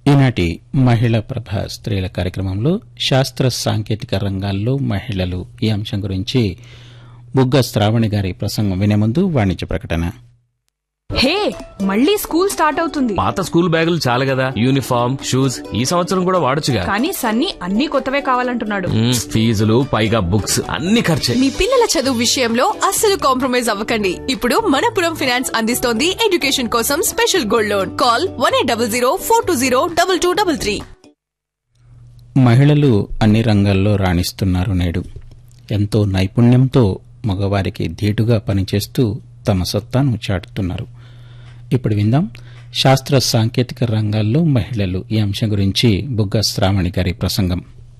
ఈనాటి మహిళా ప్రభ స్త్రీల కార్యక్రమంలో శాస్త్ర సాంకేతిక రంగాల్లో మహిళలు ఈ అంశం గురించి బుగ్గ శ్రావణి గారి ప్రసంగం వినే ముందు వాణిజ్య ప్రకటన హే మళ్ళీ స్కూల్ స్టార్ట్ అవుతుంది పాత స్కూల్ బ్యాగులు చాలు కదా యూనిఫామ్ షూస్ ఈ సంవత్సరం కూడా వాడొచ్చుగా కానీ సన్నీ అన్ని కొత్తవే కావాలంటున్నాడు మ్మ్, ఫీజులు పైగా బుక్స్ అన్ని ఖర్చే మీ పిల్లల చదువు విషయంలో అస్సలు కాంప్రమైజ్ అవ్వకండి ఇప్పుడు మనపురం ఫైనాన్స్ అందిస్తోంది ఎడ్యుకేషన్ కోసం special gold loan call one eight double zero four two zero double two double three మహిళలు అన్ని రంగాల్లో రాణిస్తున్నారు నేడు ఎంతో నైపుణ్యంతో మగవారికి ధీటుగా పనిచేస్తూ తమ సత్తాను చాటుతున్నారు ఇప్పుడు విందాం శాస్త్ర సాంకేతిక రంగాల్లో మహిళలు ఈ అంశం గురించి బుగ్గ శ్రావణి గారి ప్రసంగం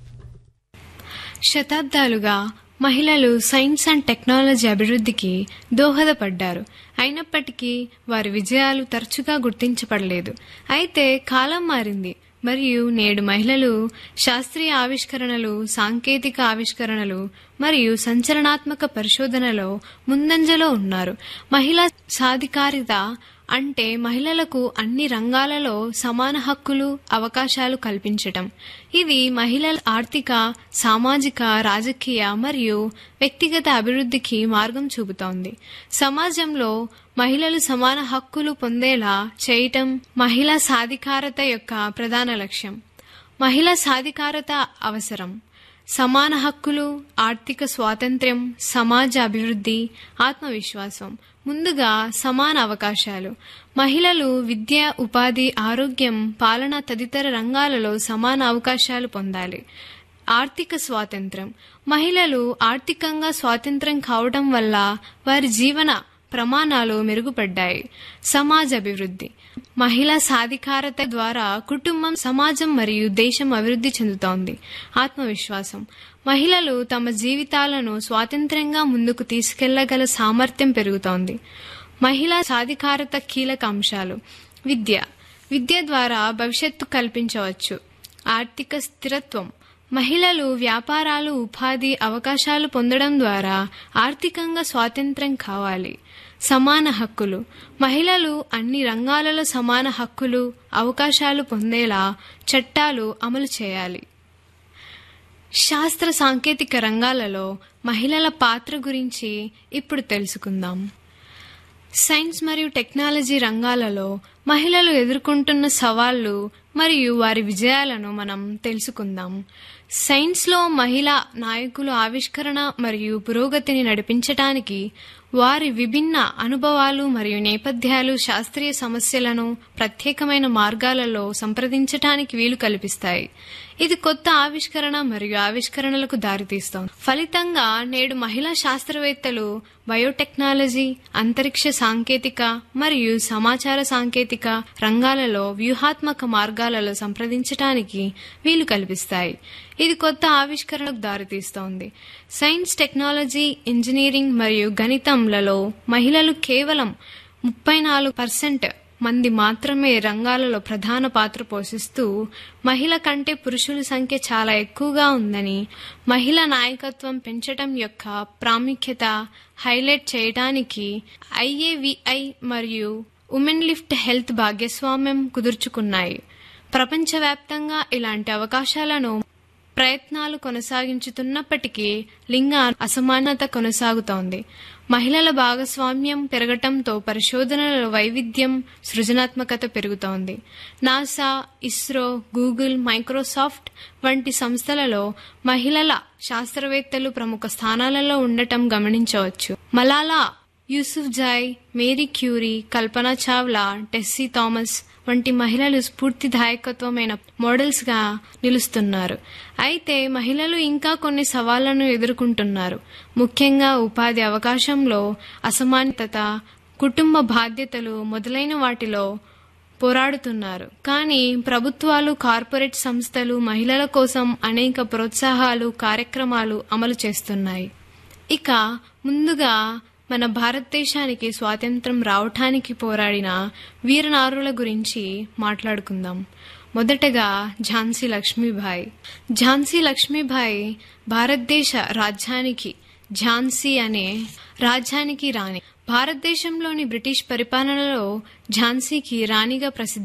శతాబ్దాలుగా మహిళలు సైన్స్ అండ్ టెక్నాలజీ అభివృద్ధికి దోహదపడ్డారు అయినప్పటికీ వారి విజయాలు తరచుగా గుర్తించబడలేదు అయితే కాలం మారింది మరియు నేడు మహిళలు శాస్త్రీయ ఆవిష్కరణలు సాంకేతిక ఆవిష్కరణలు మరియు సంచలనాత్మక పరిశోధనలో ముందంజలో ఉన్నారు మహిళా సాధికారిత అంటే మహిళలకు అన్ని రంగాలలో సమాన హక్కులు అవకాశాలు కల్పించటం ఇది మహిళల ఆర్థిక సామాజిక రాజకీయ మరియు వ్యక్తిగత అభివృద్ధికి మార్గం చూపుతోంది సమాజంలో మహిళలు సమాన హక్కులు పొందేలా చేయటం మహిళా సాధికారత యొక్క ప్రధాన లక్ష్యం మహిళా సాధికారత అవసరం సమాన హక్కులు ఆర్థిక స్వాతంత్ర్యం సమాజ అభివృద్ధి ఆత్మవిశ్వాసం ముందుగా సమాన అవకాశాలు మహిళలు విద్య ఉపాధి ఆరోగ్యం పాలన తదితర రంగాలలో సమాన అవకాశాలు పొందాలి ఆర్థిక స్వాతంత్ర్యం మహిళలు ఆర్థికంగా స్వాతంత్ర్యం కావడం వల్ల వారి జీవన ప్రమాణాలు మెరుగుపడ్డాయి సమాజ అభివృద్ధి మహిళా సాధికారత ద్వారా కుటుంబం సమాజం మరియు దేశం అభివృద్ధి చెందుతోంది ఆత్మవిశ్వాసం మహిళలు తమ జీవితాలను స్వాతంత్ర్యంగా ముందుకు తీసుకెళ్లగల సామర్థ్యం పెరుగుతోంది మహిళా సాధికారత కీలక అంశాలు విద్య విద్య ద్వారా భవిష్యత్తు కల్పించవచ్చు ఆర్థిక స్థిరత్వం మహిళలు వ్యాపారాలు ఉపాధి అవకాశాలు పొందడం ద్వారా ఆర్థికంగా స్వాతంత్ర్యం కావాలి సమాన హక్కులు మహిళలు అన్ని రంగాలలో సమాన హక్కులు అవకాశాలు పొందేలా చట్టాలు అమలు చేయాలి శాస్త్ర సాంకేతిక రంగాలలో మహిళల పాత్ర గురించి ఇప్పుడు తెలుసుకుందాం సైన్స్ మరియు టెక్నాలజీ రంగాలలో మహిళలు ఎదుర్కొంటున్న సవాళ్లు మరియు వారి విజయాలను మనం తెలుసుకుందాం సైన్స్లో మహిళా నాయకులు ఆవిష్కరణ మరియు పురోగతిని నడిపించటానికి వారి విభిన్న అనుభవాలు మరియు నేపథ్యాలు శాస్త్రీయ సమస్యలను ప్రత్యేకమైన మార్గాలలో సంప్రదించటానికి వీలు కల్పిస్తాయి ఇది కొత్త ఆవిష్కరణ మరియు ఆవిష్కరణలకు దారితీస్తోంది ఫలితంగా నేడు మహిళా శాస్త్రవేత్తలు బయోటెక్నాలజీ అంతరిక్ష సాంకేతిక మరియు సమాచార సాంకేతిక రంగాలలో వ్యూహాత్మక మార్గాలలో సంప్రదించటానికి వీలు కల్పిస్తాయి ఇది కొత్త ఆవిష్కరణకు దారితీస్తోంది సైన్స్ టెక్నాలజీ ఇంజనీరింగ్ మరియు గణితంలలో మహిళలు కేవలం ముప్పై నాలుగు పర్సెంట్ మంది మాత్రమే రంగాలలో ప్రధాన పాత్ర పోషిస్తూ మహిళ కంటే పురుషుల సంఖ్య చాలా ఎక్కువగా ఉందని మహిళా నాయకత్వం పెంచటం యొక్క ప్రాముఖ్యత హైలైట్ చేయడానికి ఐఏవిఐ మరియు ఉమెన్ లిఫ్ట్ హెల్త్ భాగస్వామ్యం కుదుర్చుకున్నాయి ప్రపంచవ్యాప్తంగా ఇలాంటి అవకాశాలను ప్రయత్నాలు కొనసాగించుతున్నప్పటికీ లింగ అసమానత కొనసాగుతోంది మహిళల భాగస్వామ్యం పెరగటంతో పరిశోధనల వైవిధ్యం సృజనాత్మకత పెరుగుతోంది నాసా ఇస్రో గూగుల్ మైక్రోసాఫ్ట్ వంటి సంస్థలలో మహిళల శాస్త్రవేత్తలు ప్రముఖ స్థానాలలో ఉండటం గమనించవచ్చు Malala Yousafzai Marie Curie Kalpana Chawla Tessy Thomas వంటి మహిళలు స్ఫూర్తిదాయకత్వమైన మోడల్స్ గా నిలుస్తున్నారు అయితే మహిళలు ఇంకా కొన్ని సవాళ్లను ఎదుర్కొంటున్నారు ముఖ్యంగా ఉపాధి అవకాశంలో అసమానత కుటుంబ బాధ్యతలు మొదలైన వాటిలో పోరాడుతున్నారు కానీ ప్రభుత్వాలు కార్పొరేట్ సంస్థలు మహిళల కోసం అనేక ప్రోత్సాహాలు కార్యక్రమాలు అమలు చేస్తున్నాయి ఇక ముందుగా మన భారతదేశానికి స్వాతంత్రం రావటానికి పోరాడిన వీరనారుల గురించి మాట్లాడుకుందాం మొదటగా ఝాన్సీ లక్ష్మీబాయి ఝాన్సీ లక్ష్మీబాయి భారతదేశ రాజ్యానికి ఝాన్సీ అనే రాజ్యానికి రాణి భారతదేశంలోని బ్రిటిష్ పరిపాలనలో ఝాన్సీకి రాణిగా ప్రసిద్ధి